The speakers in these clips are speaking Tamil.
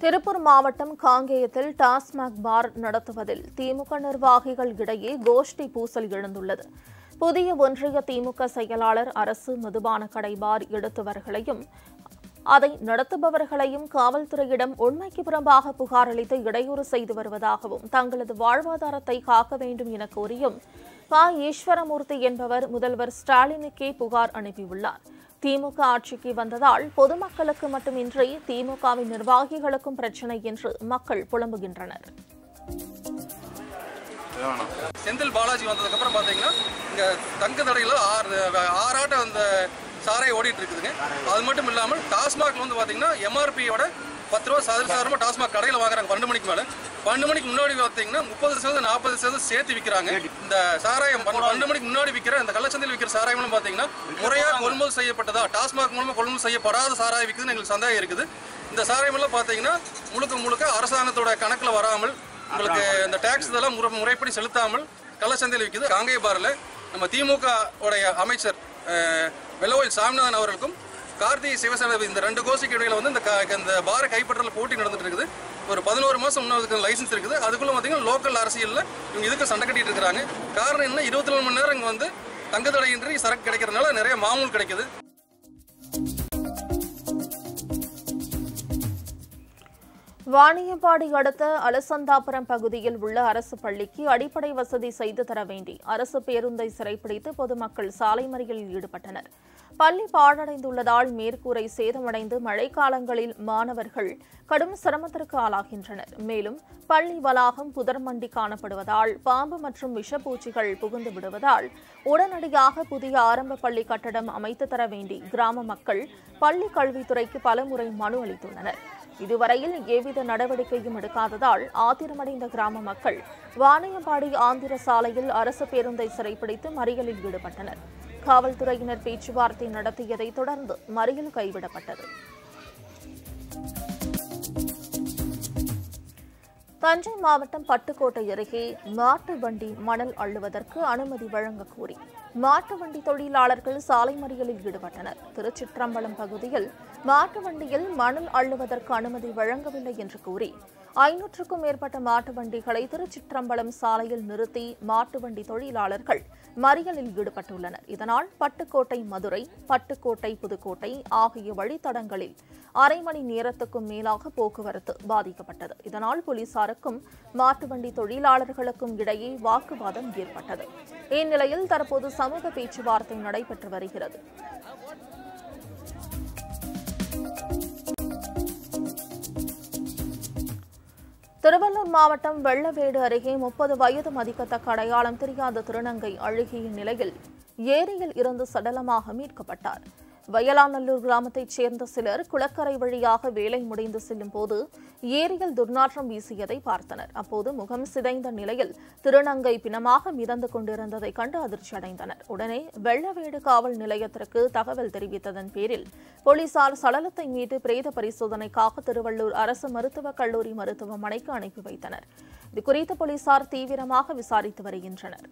திருப்பூர் மாவட்டம் காங்கேயத்தில் டாஸ்மாக் பார் நடத்துவதில் திமுக நிர்வாகிகள் இடையே கோஷ்டி பூசல் எழுந்துள்ளது புதிய ஒன்றிய திமுக செயலாளர் அரசு மதுபான கடை பார் எடுத்தவர்களையும் அதை நடத்துபவர்களையும் காவல்துறையிடம் உண்மைக்கு புறம்பாக புகார் அளித்து இடையூறு செய்து வருவதாகவும் தங்களது வாழ்வாதாரத்தை காக்க வேண்டும் என கோரியும் ப ஈஸ்வரமூர்த்தி என்பவர் முதல்வர் ஸ்டாலினுக்கே புகார் அனுப்பியுள்ளார் திமுக ஆட்சிக்கு வந்ததால் பொதுமக்களுக்கு மட்டுமின்றி திமுகவின் நிர்வாகிகளுக்கும் பிரச்சினை என்று மக்கள் புலம்புகின்றனர் செந்தில் பாலாஜி வந்ததுக்கு அப்புறம் பாத்தீங்கன்னா இங்க தங்க தடையில ஆறு ஆறாட்டம் அந்த சாரை ஓடிட்டு இருக்குதுங்க அது மட்டும் இல்லாமல் டாஸ்மாக்ல வந்து பாத்தீங்கன்னா எம்ஆர்பியோட பத்து ரூபா சாதாரண சாதாரணமா டாஸ்மாக் கடையில் வாங்குறாங்க பன்னெண்டு மணிக்கு மேல பன்னெண்டு மணிக்கு முன்னாடி பார்த்தீங்கன்னா முப்பது சதவீதம் நாற்பது சதவீதம் சேர்த்து விற்கிறாங்க இந்த சாராயம் பன்ன- பன்னெண்டு மணிக்கு முன்னாடி விற்கிற இந்த கள்ளச்சந்தையில் விற்கிற சாராயம்லாம் பார்த்தீங்கன்னா முறையாக கொள்முதல் செய்யப்பட்டதா டாஸ்மாக் மூலமா கொள்முதல் செய்யப்படாத சாராயம் விற்குதுன்னு எங்களுக்கு சந்தேகம் இருக்குது இந்த சாராயமெல்லாம் பார்த்தீங்கன்னா முழுக்க முழுக்க அரசாங்கத்தோட கணக்கில் வராமல் உங்களுக்கு இந்த டாக்ஸ் இதெல்லாம் முறை முறைப்படி செலுத்தாமல் கள்ளச்சந்தையில் விற்குது காங்கேய பாரில் நம்ம திமுக உடைய அமைச்சர் அஹ், வெள்ளவோயில் சாமிநாதன் அவர்களுக்கும் கார்த்திகை சிவசேனா இந்த ரெண்டு கோஷ்டிக்கு இடையில வந்து இந்த க- இந்த பார கைப்பற்றல போட்டி நடந்துட்டு இருக்குது ஒரு பதினோரு மாசம் இன்னும் அதுக்கு லைசன்ஸ் இருக்குது அதுக்குள்ள பார்த்தீங்கன்னா லோக்கல் அரசியலில் இவங்க இதுக்கு சண்டை கட்டிட்டு இருக்காங்க காரணம் என்ன இருபத்தி நாலு மணி நேரம் இங்கே வந்து தங்கு தடையின்றி சரக்கு கிடைக்கிறதுனால நிறைய மாமூல் கிடைக்குது வாணியம்பாடி அடுத்த அலசந்தாபுரம் பகுதியில் உள்ள அரசு பள்ளிக்கு அடிப்படை வசதி செய்து தர வேண்டி அரசு பேருந்தை சிறைப்பிடித்து பொதுமக்கள் சாலை மறியலில் ஈடுபட்டனர் பள்ளி பாழடைந்துள்ளதால் மேற்கூரை சேதமடைந்து மழைக்காலங்களில் மாணவர்கள் கடும் சிரமத்திற்கு ஆளாகின்றனர் மேலும் பள்ளி வளாகம் புதர்மண்டி காணப்படுவதால் பாம்பு மற்றும் விஷப்பூச்சிகள் புகுந்து விடுவதால் உடனடியாக புதிய ஆரம்ப பள்ளி கட்டடம் அமைத்து தர வேண்டி கிராம மக்கள் பள்ளி கல்வித்துறைக்கு பலமுறை மனு அளித்துள்ளனர் இதுவரையில் எவ்வித நடவடிக்கையும் எடுக்காததால் ஆத்திரமடைந்த கிராம மக்கள் வாணியம்பாடி ஆந்திர சாலையில் அரசு பேருந்தை சிறைப்பிடித்து மறியலில் ஈடுபட்டனர் காவல்துறையினர் பேச்சுவார்த்தை நடத்தியதைத் தொடர்ந்து மறியல் கைவிடப்பட்டது தஞ்சை மாவட்டம் பட்டுக்கோட்டை அருகே மாட்டு வண்டி மணல் அள்ளுவதற்கு அனுமதி வழங்கக் கோரி மாட்டு வண்டி தொழிலாளர்கள் சாலை மறியலில் ஈடுபட்டனர் திருச்சிற்றம்பலம் பகுதியில் மாட்டு வண்டியில் மணல் அள்ளுவதற்கு அனுமதி வழங்கவில்லை என்று கூறி ஐநூற்றுக்கும் மேற்பட்ட மாட்டு வண்டிகளை திருச்சிற்றம்பலம் சாலையில் நிறுத்தி மாட்டு வண்டி தொழிலாளர்கள் மறியலில் ஈடுபட்டுள்ளனர் இதனால் பட்டுக்கோட்டை மதுரை பட்டுக்கோட்டை புதுக்கோட்டை ஆகிய வழித்தடங்களில் அரை மணி நேரத்துக்கும் மேலாக போக்குவரத்து பாதிக்கப்பட்டது இதனால் போலீசாருக்கும் மாட்டு வண்டி தொழிலாளர்களுக்கும் இடையே வாக்குவாதம் ஏற்பட்டது இந்நிலையில் தற்போது சமூக பேச்சுவார்த்தை நடைபெற்று வருகிறது திருவள்ளூர் மாவட்டம் வெள்ளவேடு அருகே முப்பது வயது மதிக்கத்தக்க அடையாளம் தெரியாத திருநங்கை அழுகிய நிலையில் ஏரியில் இருந்து சடலமாக மீட்கப்பட்டார் வயலாநல்லூர் கிராமத்தைச் சேர்ந்த சிலர் குளக்கரை வழியாக வேலை முடிந்து செல்லும் போது ஏரியில் துர்நாற்றம் வீசியதை பார்த்தனர் அப்போது முகம் சிதைந்த நிலையில் திருநங்கை பிணமாக மிதந்து கொண்டிருந்ததை கண்டு அதிர்ச்சியடைந்தனர் உடனே வெள்ளவேடு காவல் நிலையத்திற்கு தகவல் தெரிவித்ததன் பேரில் போலீசார் சடலத்தை மீட்டு பிரேத பரிசோதனைக்காக திருவள்ளூர் அரசு மருத்துவக் கல்லூரி மருத்துவமனைக்கு அனுப்பி வைத்தனர் இதுகுறித்து போலீசார் தீவிரமாக விசாரித்து வருகின்றனர்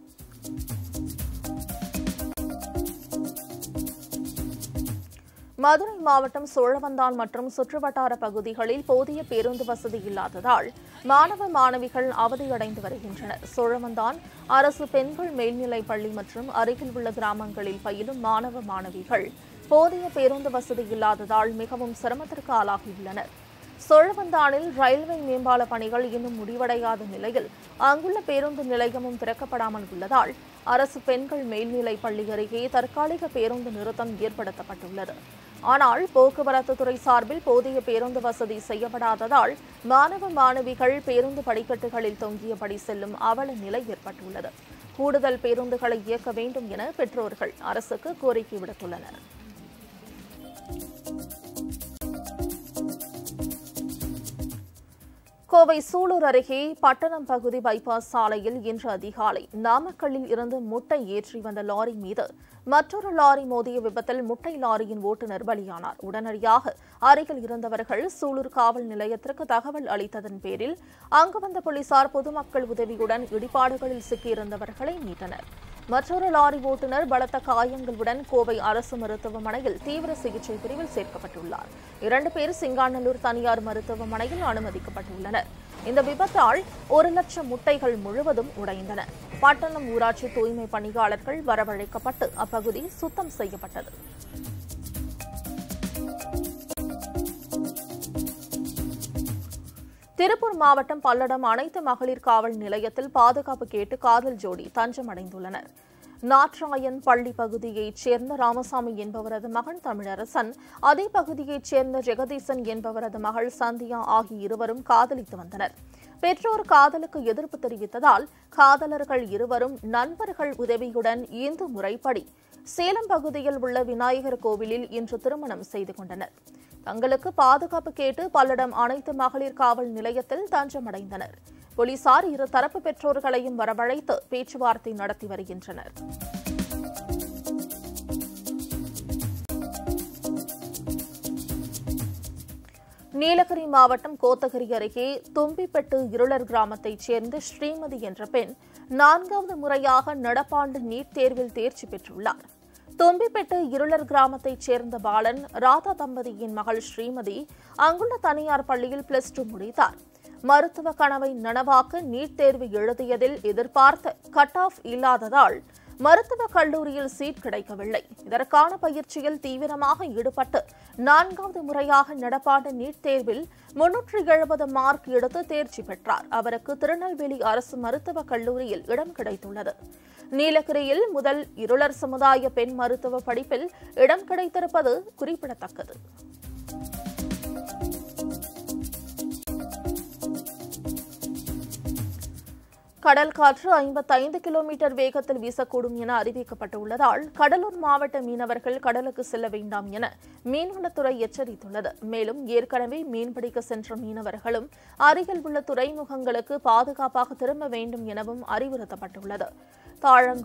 மதுரை மாவட்டம் சோழவந்தான் மற்றும் சுற்றுவட்டார பகுதிகளில் போதிய பேருந்து வசதி இல்லாததால் மாணவ மாணவிகள் அவதியடைந்து வருகின்றனர் சோழவந்தான் அரசு பெண்கள் மேல்நிலைப் பள்ளி மற்றும் அருகில் உள்ள கிராமங்களில் பயிலும் மாணவ மாணவிகள் போதிய பேருந்து வசதி இல்லாததால் மிகவும் சிரமத்திற்கு ஆளாகியுள்ளனர் சோழவந்தானில் ரயில்வே மேம்பால பணிகள் இன்னும் முடிவடையாத நிலையில் அங்குள்ள பேருந்து நிலையமும் திறக்கப்படாமல் உள்ளதால் அரசு பெண்கள் மேல்நிலைப் பள்ளி அருகே தற்காலிக பேருந்து நிறுத்தம் ஏற்படுத்தப்பட்டுள்ளது ஆனால் போக்குவரத்து துறை சார்பில் போதிய பேருந்து வசதி செய்யப்படாததால் மாணவ மாணவிகள் பேருந்து படிக்கட்டுகளில் தொங்கியபடி செல்லும் அவல நிலை ஏற்பட்டுள்ளது கூடுதல் பேருந்துகளை இயக்க வேண்டும் என பெற்றோர்கள் அரசுக்கு கோரிக்கை விடுத்துள்ளனர் கோவை சூலூர் அருகே பட்டணம் பகுதி பைபாஸ் சாலையில் இன்று அதிகாலை நாமக்கல்லில் இருந்து முட்டை ஏற்றி வந்த லாரி மீது மற்றொரு லாரி மோதிய விபத்தில் முட்டை லாரியின் ஓட்டுநர் பலியானார் உடனடியாக அருகில் இருந்தவர்கள் சூலூர் காவல் நிலையத்திற்கு தகவல் அளித்ததன் பேரில் அங்கு வந்த போலீசார் பொதுமக்கள் உதவியுடன் இடிபாடுகளில் சிக்கியிருந்தவர்களை மீட்டனர் மற்றொரு லாரி ஓட்டுநர் பலத்த காயங்களுடன் கோவை அரசு மருத்துவமனையில் தீவிர சிகிச்சை பிரிவில் சேர்க்கப்பட்டுள்ளார் இரண்டு பேர் சிங்காநல்லூர் தனியார் மருத்துவமனையில் அனுமதிக்கப்பட்டுள்ளனர் இந்த விபத்தால் ஒரு லட்சம் முட்டைகள் முழுவதும் உடைந்தன பட்டணம் ஊராட்சி தூய்மை பணியாளர்கள் வரவழைக்கப்பட்டு அப்பகுதி சுத்தம் செய்யப்பட்டது திருப்பூர் மாவட்டம் பல்லடம் அனைத்து மகளிர் காவல் நிலையத்தில் பாதுகாப்பு கேட்டு காதல் ஜோடி தஞ்சம் அடைந்துள்ளனர் நாற்றாயன் பள்ளி பகுதியைச் சேர்ந்த ராமசாமி என்பவரது மகன் தமிழரசன் அதே பகுதியைச் சேர்ந்த ஜெகதீசன் என்பவரது மகள் சந்தியா ஆகிய இருவரும் காதலித்து வந்தனர் பெற்றோர் காதலுக்கு எதிர்ப்பு தெரிவித்ததால் காதலர்கள் இருவரும் நண்பர்கள் உதவியுடன் இந்து முறைப்படி சேலம் பகுதியில் உள்ள விநாயகர் கோவிலில் இன்று திருமணம் செய்து கொண்டனர் தங்களுக்கு பாதுகாப்பு கேட்டு பல்லடம் அனைத்து மகளிர் காவல் நிலையத்தில் தஞ்சமடைந்தனர் போலீசார் இரு தரப்பு பெற்றோர்களையும் வரவழைத்து பேச்சுவார்த்தை நடத்தி வருகின்றனர் நீலகிரி மாவட்டம் கோத்தகிரி அருகே தும்பிப்பட்டு இருளர் கிராமத்தைச் சேர்ந்த ஸ்ரீமதி என்ற பெண் நான்காவது முறையாக நடப்பாண்டு நீட் தேர்வில் தேர்ச்சி பெற்றுள்ளார் தும்பிப்பட்டு இருளர் கிராமத்தைச் சேர்ந்த பாலன் ராதா தம்பதியின் மகள் ஸ்ரீமதி அங்குள்ள தனியார் பள்ளியில் பிளஸ் டூ முடித்தார் மருத்துவ கனவை நனவாக்க நீட் தேர்வு எழுதியதில் எதிர்பார்த்த கட் ஆஃப் இல்லாததால் மருத்துவக் கல்லூரியில் சீட் கிடைக்கவில்லை இதற்கான பயிற்சியில் தீவிரமாக ஈடுபட்டு நான்காவது முறையாக நடப்பாண்டு நீட் தேர்வில் முன்னூற்று எழுபது மார்க் எடுத்து தேர்ச்சி பெற்றார் அவருக்கு திருநெல்வேலி அரசு மருத்துவக் கல்லூரியில் இடம் கிடைத்துள்ளது நீலகிரியில் முதல் இருளர் சமுதாய பெண் மருத்துவ படிப்பில் இடம் கிடைத்திருப்பது குறிப்பிடத்தக்கது கடல் காற்று ஐம்பத்தைந்து கிலோமீட்டர் வேகத்தில் வீசக்கூடும் என அறிவிக்கப்பட்டுள்ளதால் கடலூர் மாவட்ட மீனவர்கள் கடலுக்கு செல்ல வேண்டாம் என மீன்வளத்துறை எச்சரித்துள்ளது மேலும் ஏற்கனவே மீன்பிடிக்க சென்ற மீனவர்களும் அருகில் உள்ள துறைமுகங்களுக்கு பாதுகாப்பாக திரும்ப வேண்டும் எனவும் அறிவுறுத்தப்பட்டுள்ளது தாழங்கு